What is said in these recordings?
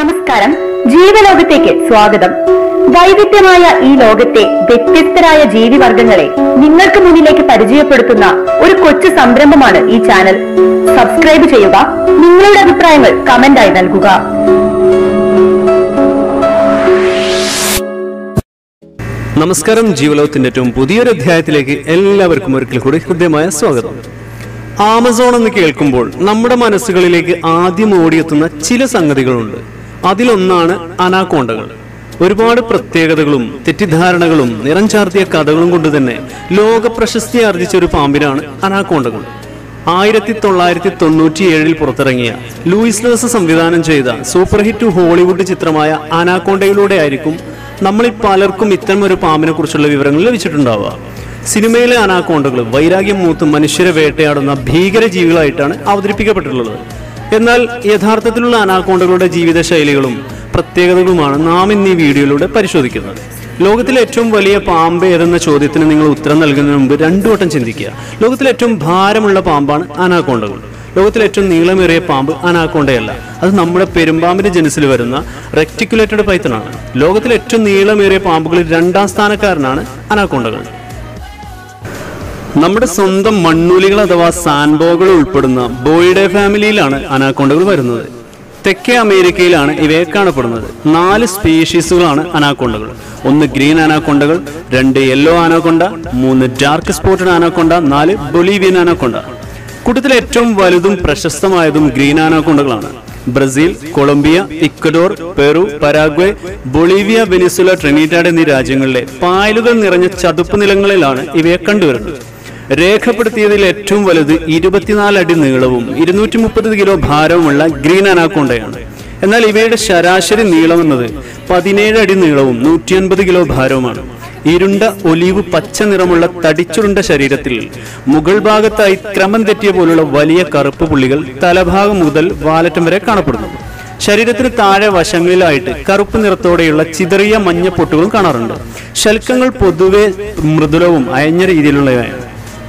നമസ്കാരം ജീവലോകത്തേക്ക് സ്വാഗതം വൈവിധ്യമായ ഈ ലോകത്തെ വ്യത്യസ്തരായ ജീവിവർഗങ്ങളെ നിങ്ങൾക്ക് മുന്നിലേക്ക് പരിചയപ്പെടുത്തുന്ന ഒരു കൊച്ചു സംരംഭമാണ് ഈ ചാനൽ സബ്സ്ക്രൈബ് ചെയ്യുക നിങ്ങളുടെ അഭിപ്രായങ്ങൾ കമന്റായി നൽകുക നമസ്കാരം ജീവലോകത്തിന്റെ ഏറ്റവും പുതിയൊരു അധ്യായത്തിലേക്ക് എല്ലാവർക്കും ഒരിക്കൽ കൂടി ഹൃദ്യമായ സ്വാഗതം ആമസോൺ എന്ന് കേൾക്കുമ്പോൾ നമ്മുടെ മനസ്സുകളിലേക്ക് ആദ്യം ഓടിയെത്തുന്ന ചില സംഗതികളുണ്ട് അതിലൊന്നാണ് അനാക്കോണ്ടകൾ ഒരുപാട് പ്രത്യേകതകളും തെറ്റിദ്ധാരണകളും നിറം ചാർത്തിയ കഥകളും കൊണ്ട് തന്നെ ലോക പ്രശസ്തി ആർജിച്ച ഒരു പാമ്പിനാണ് അനാക്കോണ്ടകൾ ആയിരത്തി തൊള്ളായിരത്തി തൊണ്ണൂറ്റി ഏഴിൽ പുറത്തിറങ്ങിയ ലൂയിസ് ലോസ് സംവിധാനം ചെയ്ത സൂപ്പർ ഹിറ്റ് ഹോളിവുഡ് ചിത്രമായ അനാക്കോണ്ടയിലൂടെ ആയിരിക്കും നമ്മളിൽ പലർക്കും ഇത്തരം ഒരു പാമ്പിനെ കുറിച്ചുള്ള വിവരങ്ങൾ ലഭിച്ചിട്ടുണ്ടാവുക സിനിമയിലെ അനാക്കോണ്ടകൾ വൈരാഗ്യം മൂത്ത് മനുഷ്യരെ വേട്ടയാടുന്ന ഭീകര ജീവികളായിട്ടാണ് അവതരിപ്പിക്കപ്പെട്ടിട്ടുള്ളത് എന്നാൽ യഥാർത്ഥത്തിലുള്ള അനാക്കോണ്ടകളുടെ ജീവിത ശൈലികളും പ്രത്യേകതകളുമാണ് നാം ഇന്ന് ഈ വീഡിയോയിലൂടെ പരിശോധിക്കുന്നത് ലോകത്തിലെ ഏറ്റവും വലിയ പാമ്പ് ഏതെന്ന ചോദ്യത്തിന് നിങ്ങൾ ഉത്തരം നൽകുന്നതിന് മുമ്പ് രണ്ടു വട്ടം ചിന്തിക്കുക ലോകത്തിലെ ഏറ്റവും ഭാരമുള്ള പാമ്പാണ് അനാക്കോണ്ടകൾ ലോകത്തിലെ ഏറ്റവും നീളമേറിയ പാമ്പ് അനാക്കോണ്ടയല്ല അത് നമ്മുടെ പെരുമ്പാമ്പിന്റെ ജനസിൽ വരുന്ന റെക്ടിക്കുലേറ്റഡ് പൈത്തണാണ് ലോകത്തിലെ ഏറ്റവും നീളമേറിയ പാമ്പുകളിൽ രണ്ടാം സ്ഥാനക്കാരനാണ് അനാക്കോണ്ടകൾ നമ്മുടെ സ്വന്തം മണ്ണൂലികൾ അഥവാ സാൻബോകൾ ഉൾപ്പെടുന്ന ബോയിഡെ ഫാമിലിയിലാണ് അനാക്കോണ്ടകൾ വരുന്നത് തെക്കേ അമേരിക്കയിലാണ് ഇവയെ കാണപ്പെടുന്നത് നാല് സ്പീഷീസുകളാണ് അനാക്കോണ്ടകൾ ഒന്ന് ഗ്രീൻ അനാക്കോണ്ടകൾ രണ്ട് യെല്ലോ അനാക്കോണ്ട മൂന്ന് ഡാർക്ക് സ്പോട്ടഡ് അനാക്കോണ്ട നാല് ബൊലീവിയൻ അനാക്കോണ്ട കൂട്ടത്തിലെ ഏറ്റവും വലുതും പ്രശസ്തമായതും ഗ്രീൻ അനാക്കോണ്ടകളാണ് Brazil Colombia Ecuador Peru Paraguay Bolivia Venezuela Trinidad എന്നീ രാജ്യങ്ങളിലെ പായലുകൾ നിറഞ്ഞ ചതുപ്പ് നിലങ്ങളിലാണ് ഇവയെ കണ്ടുവരുന്നത് രേഖപ്പെടുത്തിയതിൽ ഏറ്റവും വലുത് ഇരുപത്തിനാല് അടി നീളവും ഇരുന്നൂറ്റി മുപ്പത് കിലോ ഭാരവുമുള്ള ഗ്രീൻ അനാക്കോണ്ടയാണ് എന്നാൽ ഇവയുടെ ശരാശരി നീളം എന്നത് പതിനേഴ് അടി നീളവും നൂറ്റി അൻപത് കിലോ ഭാരവുമാണ് ഇരുണ്ട ഒലിവ് പച്ച നിറമുള്ള തടിച്ചുരുണ്ട ശരീരത്തിൽ മുകൾ ഭാഗത്തായി ക്രമം തെറ്റിയ പോലുള്ള വലിയ കറുപ്പ് പുള്ളികൾ തലഭാഗം മുതൽ വാലറ്റം വരെ കാണപ്പെടുന്നു ശരീരത്തിന് താഴെ വശങ്ങളിലായിട്ട് കറുപ്പ് നിറത്തോടെയുള്ള ചിതറിയ മഞ്ഞ പൊട്ടുകളും കാണാറുണ്ട് ശൽക്കങ്ങൾ പൊതുവെ മൃദുലവും അയഞ്ഞ രീതിയിലുള്ളവയാണ്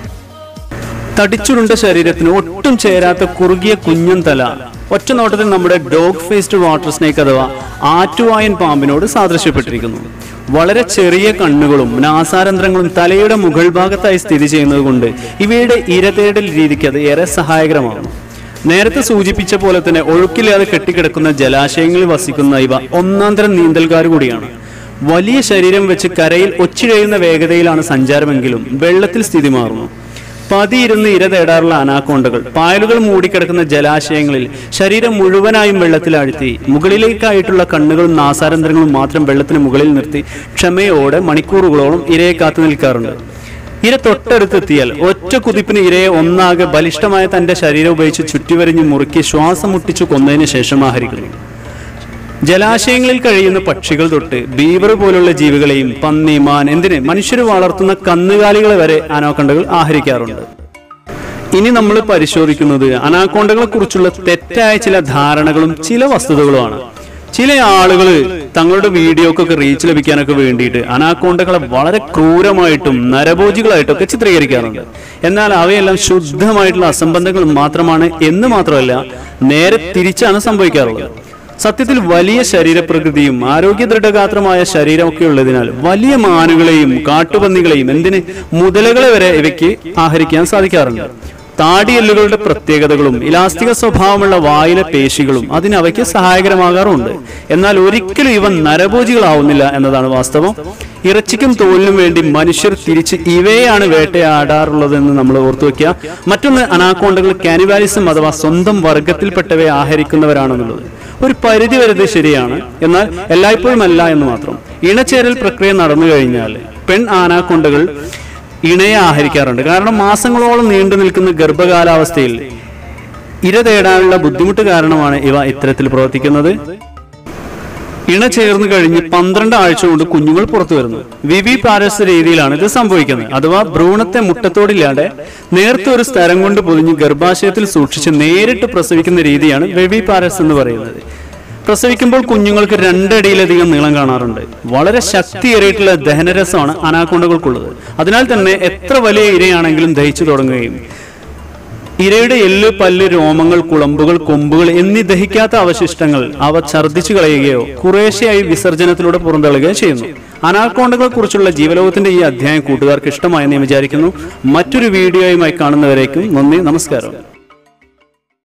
തടിച്ചുരുണ്ട ശരീരത്തിന് ഒട്ടും ചേരാത്ത കുറുകിയ കുഞ്ഞൻ തല ഒറ്റ നോട്ടത്തിൽ നമ്മുടെ ഡോഗ് ഫേസ്ഡ് വാട്ടർ സ്നേക്ക് അഥവാ ആറ്റുവായൻ പാമ്പിനോട് സാദൃശ്യപ്പെട്ടിരിക്കുന്നു വളരെ ചെറിയ കണ്ണുകളും നാസാരന്ധ്രങ്ങളും തലയുടെ മുകൾ ഭാഗത്തായി സ്ഥിതി ചെയ്യുന്നത് കൊണ്ട് ഇവയുടെ ഇരതേടൽ രീതിക്ക് അത് ഏറെ സഹായകരമാകുന്നു നേരത്തെ സൂചിപ്പിച്ച പോലെ തന്നെ ഒഴുക്കില്ലാതെ കെട്ടിക്കിടക്കുന്ന ജലാശയങ്ങളിൽ വസിക്കുന്ന ഇവ ഒന്നാം തരം നീന്തൽക്കാർ കൂടിയാണ് വലിയ ശരീരം വെച്ച് കരയിൽ ഒച്ചിഴയുന്ന വേഗതയിലാണ് സഞ്ചാരമെങ്കിലും വെള്ളത്തിൽ സ്ഥിതി മാറുന്നു പതിയിരുന്ന് ഇര തേടാറുള്ള അനാക്കോണ്ടകൾ പായലുകൾ മൂടിക്കിടക്കുന്ന ജലാശയങ്ങളിൽ ശരീരം മുഴുവനായും വെള്ളത്തിൽ ആഴ്ത്തി മുകളിലേക്കായിട്ടുള്ള കണ്ണുകളും നാസാരന്ധ്രങ്ങളും മാത്രം വെള്ളത്തിന് മുകളിൽ നിർത്തി ക്ഷമയോടെ മണിക്കൂറുകളോളം ഇരയെ കാത്തു നിൽക്കാറുണ്ട് ഇര തൊട്ടടുത്തെത്തിയാൽ ഒറ്റ കുതിപ്പിന് ഇരയെ ഒന്നാകെ ബലിഷ്ഠമായ തന്റെ ശരീരം ഉപയോഗിച്ച് ചുറ്റിവരിഞ്ഞ് മുറുക്കി ശ്വാസം മുട്ടിച്ചു കൊന്നതിന് ശേഷം ആഹരിക്കുന്നു ജലാശയങ്ങളിൽ കഴിയുന്ന പക്ഷികൾ തൊട്ട് ബീവർ പോലുള്ള ജീവികളെയും പന്നി മാൻ എന്തിന് മനുഷ്യർ വളർത്തുന്ന കന്നുകാലികളെ വരെ അനാക്കോണ്ടകൾ ആഹരിക്കാറുണ്ട് ഇനി നമ്മൾ പരിശോധിക്കുന്നത് അനാക്കോണ്ടകളെ കുറിച്ചുള്ള തെറ്റായ ചില ധാരണകളും ചില വസ്തുതകളുമാണ് ചില ആളുകൾ തങ്ങളുടെ വീഡിയോക്കൊക്കെ റീച്ച് ലഭിക്കാനൊക്കെ വേണ്ടിയിട്ട് അനാക്കോണ്ടകളെ വളരെ ക്രൂരമായിട്ടും നരഭോജികളായിട്ടൊക്കെ ചിത്രീകരിക്കാറുണ്ട് എന്നാൽ അവയെല്ലാം ശുദ്ധമായിട്ടുള്ള അസംബന്ധങ്ങൾ മാത്രമാണ് എന്ന് മാത്രമല്ല നേരെ തിരിച്ചാണ് സംഭവിക്കാറുള്ളത് സത്യത്തിൽ വലിയ ശരീരപ്രകൃതിയും ആരോഗ്യ ദൃഢഗാത്രമായ ശരീരമൊക്കെ ഉള്ളതിനാൽ വലിയ മാനുകളെയും കാട്ടുപന്നികളെയും എന്തിന് മുതലകളെ വരെ ഇവയ്ക്ക് ആഹരിക്കാൻ സാധിക്കാറുണ്ട് താടിയെല്ലുകളുടെ പ്രത്യേകതകളും ഇലാസ്തിക സ്വഭാവമുള്ള വായിലെ പേശികളും അതിന് അവയ്ക്ക് സഹായകരമാകാറുണ്ട് എന്നാൽ ഒരിക്കലും ഇവ നരഭോജികളാവുന്നില്ല എന്നതാണ് വാസ്തവം ഇറച്ചിക്കും തോലിനും വേണ്ടി മനുഷ്യർ തിരിച്ച് ഇവയെയാണ് വേട്ടയാടാറുള്ളതെന്ന് നമ്മൾ ഓർത്തു വെക്കുക മറ്റൊന്ന് അനാക്കോണ്ടകൾ കാനിവാലിസം അഥവാ സ്വന്തം വർഗത്തിൽപ്പെട്ടവയെ ആഹരിക്കുന്നവരാണെന്നുള്ളത് ഒരു പരിധി വരെ ഇത് ശരിയാണ് എന്നാൽ എല്ലായ്പ്പോഴും അല്ല എന്ന് മാത്രം ഇണചേരൽ പ്രക്രിയ നടന്നു കഴിഞ്ഞാൽ പെൺ ആനാക്കൊണ്ടകൾ ഇണയെ ആഹരിക്കാറുണ്ട് കാരണം മാസങ്ങളോളം നീണ്ടു നിൽക്കുന്ന ഗർഭകാലാവസ്ഥയിൽ ഇര തേടാനുള്ള ബുദ്ധിമുട്ട് കാരണമാണ് ഇവ ഇത്തരത്തിൽ പ്രവർത്തിക്കുന്നത് ഇണ ചേർന്ന് കഴിഞ്ഞ് പന്ത്രണ്ട് ആഴ്ച കൊണ്ട് കുഞ്ഞുങ്ങൾ പുറത്തു വരുന്നു വിവി പാരസ് രീതിയിലാണ് ഇത് സംഭവിക്കുന്നത് അഥവാ ഭ്രൂണത്തെ മുട്ടത്തോടില്ലാതെ നേർത്ത ഒരു സ്ഥലം കൊണ്ട് പൊതിഞ്ഞ് ഗർഭാശയത്തിൽ സൂക്ഷിച്ച് നേരിട്ട് പ്രസവിക്കുന്ന രീതിയാണ് വെവി പാരസ് എന്ന് പറയുന്നത് പ്രസവിക്കുമ്പോൾ കുഞ്ഞുങ്ങൾക്ക് രണ്ടടിയിലധികം നീളം കാണാറുണ്ട് വളരെ ശക്തിയേറിയിട്ടുള്ള ദഹനരസമാണ് അനാക്കൊണ്ടകൾക്കുള്ളത് അതിനാൽ തന്നെ എത്ര വലിയ ഇരയാണെങ്കിലും ദഹിച്ചു തുടങ്ങുകയും ഇരയുടെ എല്ല് പല്ല് രോമങ്ങൾ കുളമ്പുകൾ കൊമ്പുകൾ എന്നീ ദഹിക്കാത്ത അവശിഷ്ടങ്ങൾ അവ ഛർദ്ദിച്ചു കളയുകയോ കുറേശ്ശെയായി വിസർജനത്തിലൂടെ പുറന്തള്ളുകയോ ചെയ്യുന്നു അനാക്കോണ്ടകളെ കുറിച്ചുള്ള ജീവലോകത്തിന്റെ ഈ അധ്യായം കൂട്ടുകാർക്ക് ഇഷ്ടമായെന്ന് ഞാൻ വിചാരിക്കുന്നു മറ്റൊരു വീഡിയോയുമായി കാണുന്നവരേക്കും നന്ദി നമസ്കാരം